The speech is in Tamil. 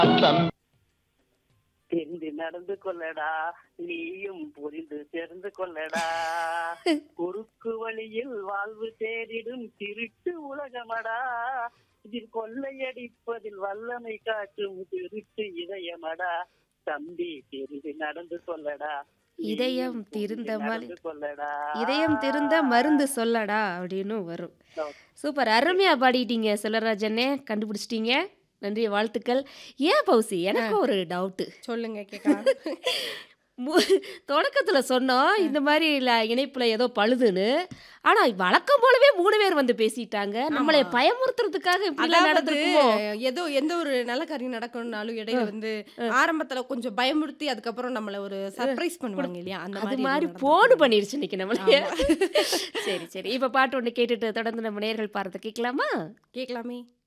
தெரிந்து நடந்து கொள்ளடா நீயும் புரிந்து தெரிந்து கொள்ளடா குறுக்கு வழியில் வாழ்வு தேடிடும் திருட்டு உலகமடா இதில் கொள்ளையடிப்பதில் வல்லமை காட்டும் திருட்டு இதயமடா தம்பி தெரிந்து நடந்து கொள்ளடா இதயம் நீயும் திருந்த புரிந்து மலி- நடந்து கொள்ளடா இதயம் திருந்த மருந்து சொல்லடா அப்படின்னு வரும் சூப்பர் அருமையா பாடிட்டீங்க செல்வராஜனே கண்டுபிடிச்சிட்டீங்க நன்றி வாழ்த்துக்கள் ஏன் பௌசி எனக்கு ஒரு டவுட்டு சொல்லுங்க கேட்கலாம் தொடக்கத்துல சொன்னோம் இந்த மாதிரி இல்ல இணைப்புல ஏதோ பழுதுன்னு ஆனா வழக்கம் போலவே மூணு பேர் வந்து பேசிட்டாங்க நம்மளை ஆமா. பயமுறுத்துறதுக்காக இப்படி எல்லாம் அதாவது நடந்திருக்குமோ ஏதோ எந்த ஒரு நல்ல காரியம் நடக்கணும்னாலும் இடையில வந்து ஆரம்பத்துல கொஞ்சம் பயமுறுத்தி அதுக்கப்புறம் நம்மள ஒரு சர்ப்ரைஸ் பண்ணுவாங்க இல்லையா அந்த அது மாதிரி மாதிரி எதுவும் போன் நடந்திருக்கா? பண்ணிருச்சு இன்னைக்கு நம்மளே ஆமா. சரி சரி இப்ப பாட்டு ஒண்ணு கேட்டுட்டு தொடர்ந்து நம்ம நேர்கள் பாரத்தை கேட்கலாமா கேட்கலாமே